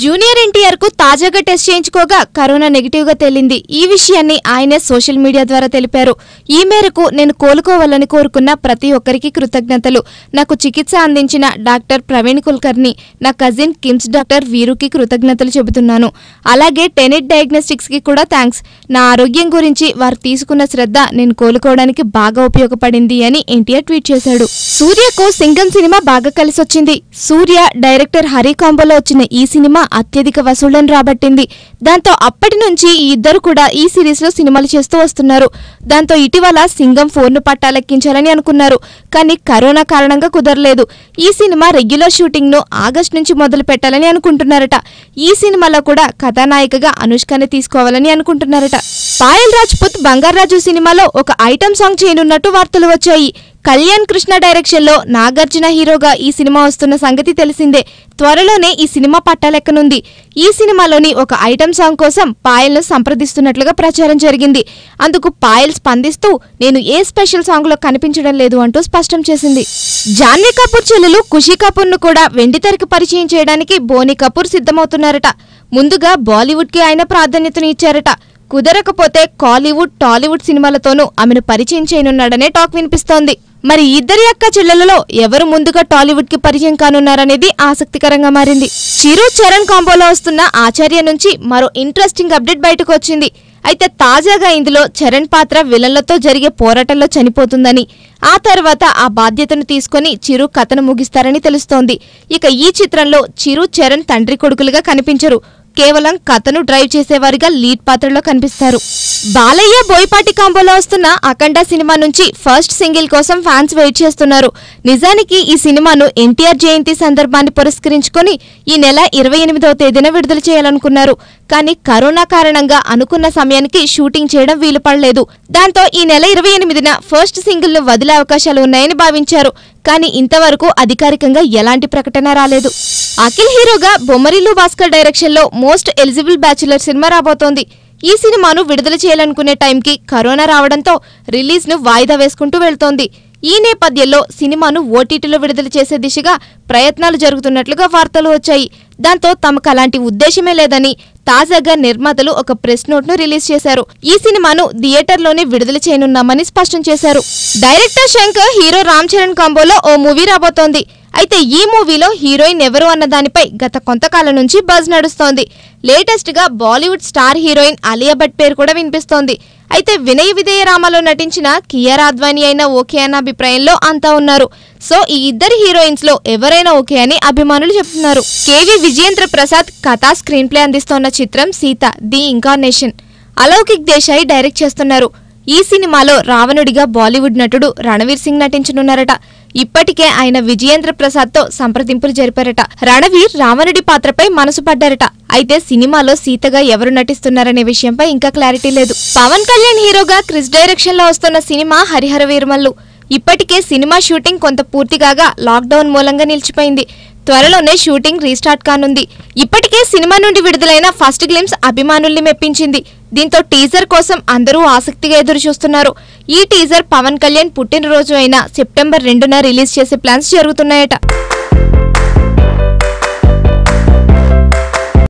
junior NTR కు తాజాగా test చేయించుకోగా corona negative గా తేలింది ఈ విషయాన్ని ఆయనే సోషల్ మీడియా ద్వారా తెలిపారు ఈ మేరకు నేను కోలుకోవాలని కోరుకున్న ప్రతి ఒక్కరికి కృతజ్ఞతలు నాకు చికిత్స అందించిన డాక్టర్ ప్రవీణ్ కుల్కర్ని నా కజిన్ కిమ్స్ డాక్టర్ వీరుకి కృతజ్ఞతలు చెబుతున్నాను అలాగే టెనెట్ డయాగ్నోస్టిక్స్ కి కూడా థ్యాంక్స్ నా ఆరోగ్యం గురించి వారు తీసుకున్న శ్రద్ధ నేను కోలుకోవడానికి బాగా ఉపయోగపడింది అని ఎన్టీఆర్ ట్వీట్ చేశాడు సూర్యకు సింగం సినిమా బాగా కలిసొచ్చింది సూర్య డైరెక్టర్ హరి కాంబోలో వచ్చిన ఈ సినిమా అత్యధిక వసూళ్లను రాబట్టింది దాంతో అప్పటి నుంచి ఈ ఇద్దరు కూడా ఈ సిరీస్ లో సినిమాలు చేస్తూ వస్తున్నారు దాంతో ఇటీవల సింగం ఫోన్ ను పట్టాలెక్కించాలని అనుకున్నారు కానీ కరోనా కారణంగా కుదరలేదు ఈ సినిమా రెగ్యులర్ షూటింగ్ ను ఆగస్ట్ నుంచి మొదలు పెట్టాలని అనుకుంటున్నారట ఈ సినిమాలో కూడా కథానాయికగా అనుష్కని తీసుకోవాలని అనుకుంటున్నారట పాయల్ రాజ్పుత్ బంగారాజు సినిమాలో ఒక ఐటమ్ సాంగ్ చేయనున్నట్టు వార్తలు వచ్చాయి కళ్యాణ్ కృష్ణ డైరెక్షన్ లో నాగార్జున హీరోగా ఈ సినిమా వస్తున్న సంగతి తెలిసిందే త్వరలోనే ఈ సినిమా పట్టాలెక్కనుంది ఈ సినిమాలోని ఒక ఐటమ్ సాంగ్ కోసం పాయల్ ను సంప్రదిస్తున్నట్లుగా ప్రచారం జరిగింది అందుకు పాయల్ స్పందిస్తూ నేను ఏ స్పెషల్ సాంగ్ లో కనిపించడం లేదు అంటూ స్పష్టం చేసింది జాన్వీ కపూర్ చెల్లెలు ఖుషీ కపూర్ ను కూడా వెండితెరకు పరిచయం చేయడానికి బోని కపూర్ సిద్ధమవుతున్నారట ముందుగా బాలీవుడ్ కి ఆయన ప్రాధాన్యతను ఇచ్చారట కుదరకపోతే కాలీవుడ్ టాలీవుడ్ సినిమాలతోనూ ఆమెను పరిచయం చేయనున్నాడనే టాక్ వినిపిస్తోంది మరి ఇద్దరి అక్క చెల్లెలలో ఎవరు ముందుగా టాలీవుడ్ కి పరిచయం కానున్నారనేది ఆసక్తికరంగా మారింది చిరు చరణ్ కాంబోలో వస్తున్న ఆచార్య నుంచి మరో ఇంట్రెస్టింగ్ అప్డేట్ బయటకు వచ్చింది అయితే తాజాగా ఇందులో చరణ్ పాత్ర విలన్లతో జరిగే పోరాటంలో చనిపోతుందని ఆ తర్వాత ఆ బాధ్యతను తీసుకొని చిరు కథను ముగిస్తారని తెలుస్తోంది ఇక ఈ చిత్రంలో చిరు చరణ్ తండ్రి కొడుకులుగా కనిపించరు కేవలం కథను డ్రైవ్ చేసేవారిగా లీడ్ పాత్రలో కనిపిస్తారు బాలయ్య బోయపాటి కాంబోలో వస్తున్న అఖండ సినిమా నుంచి ఫస్ట్ సింగిల్ కోసం ఫ్యాన్స్ వెయిట్ చేస్తున్నారు నిజానికి ఈ సినిమాను ఎన్టీఆర్ జయంతి సందర్భాన్ని పురస్కరించుకొని ఈ నెల ఇరవై ఎనిమిదవ తేదీన విడుదల చేయాలనుకున్నారు కానీ కరోనా కారణంగా అనుకున్న సమయానికి షూటింగ్ చేయడం వీలు పడలేదు దాంతో ఈ నెల ఇరవై ఎనిమిదిన ఫస్ట్ సింగిల్ ను వదిలే అవకాశాలు ఉన్నాయని భావించారు కానీ ఇంతవరకు అధికారికంగా ఎలాంటి ప్రకటన రాలేదు అఖిల్ హీరోగా బొమ్మరిల్లు భాస్కర్ డైరెక్షన్ లో మోస్ట్ ఎలిజిబుల్ బ్యాచులర్ సినిమా రాబోతోంది ఈ సినిమాను విడుదల చేయాలనుకునే టైంకి కరోనా రావడంతో రిలీజ్ ను వాయిదా వేసుకుంటూ వెళ్తోంది ఈ నేపథ్యంలో సినిమాను ఓటీటీలో విడుదల చేసే దిశగా ప్రయత్నాలు జరుగుతున్నట్లుగా వార్తలు వచ్చాయి దాంతో తమకు అలాంటి ఉద్దేశమే లేదని తాజాగా నిర్మాతలు ఒక ప్రెస్ నోట్ ను రిలీజ్ చేశారు ఈ సినిమాను థియేటర్లోనే విడుదల చేయనున్నామని స్పష్టం చేశారు డైరెక్టర్ శంకర్ హీరో రామ్ చరణ్ కాంబోలో ఓ మూవీ రాబోతోంది అయితే ఈ మూవీలో హీరోయిన్ ఎవరు అన్న దానిపై గత కొంతకాలం నుంచి బజ్ నడుస్తోంది లేటెస్ట్ గా Bollywood star heroine Alia Bhatt పేరు కూడా వినిపిస్తోంది అయితే వినయ విధేయ రామలో నటించిన కియారా అద్వానీ అయినా ఓకే అన్న అభిప్రాయంలో అంతా ఉన్నారు సో ఈ ఇద్దరు హీరోయిన్స్ లో ఎవరైనా ఓకే అని అభిమానులు చెప్తున్నారు కేవి విజయేంద్ర ప్రసాద్ కథా స్క్రీన్ ప్లే అందిస్తోన్న చిత్రం Sita the incarnation Alaukik Desai direct చేస్తున్నారు ఈ సినిమాలో రావణుడిగా బాలీవుడ్ నటుడు రణవీర్ సింగ్ నటించనున్నారట ఇప్పటికే ఆయన విజయేంద్ర ప్రసాద్ తో సంప్రదింపులు జరిపారట రణవీర్ రావణుడి పాత్రపై మనసు పడ్డారట అయితే సినిమాలో సీతగా ఎవరు నటిస్తున్నారనే విషయంపై ఇంకా క్లారిటీ లేదు పవన్ కళ్యాణ్ హీరోగా క్రిస్ డైరెక్షన్ లో వస్తున్న సినిమా హరిహర వీరమల్లు ఇప్పటికే సినిమా షూటింగ్ కొంత పూర్తి కాగా లాక్డౌన్ మూలంగా నిలిచిపోయింది త్వరలోనే షూటింగ్ రీస్టార్ట్ కానుంది ఇప్పటికే సినిమా నుండి విడుదలైన ఫస్ట్ గ్లిమ్స్ అభిమానుల్ని మెప్పించింది దీంతో టీజర్ కోసం అందరూ ఆసక్తిగా ఎదురు చూస్తున్నారు ఈ టీజర్ పవన్ కళ్యాణ్ పుట్టినరోజు అయిన సెప్టెంబర్ రెండున రిలీజ్ చేసే ప్లాన్స్ జరుగుతున్నాయట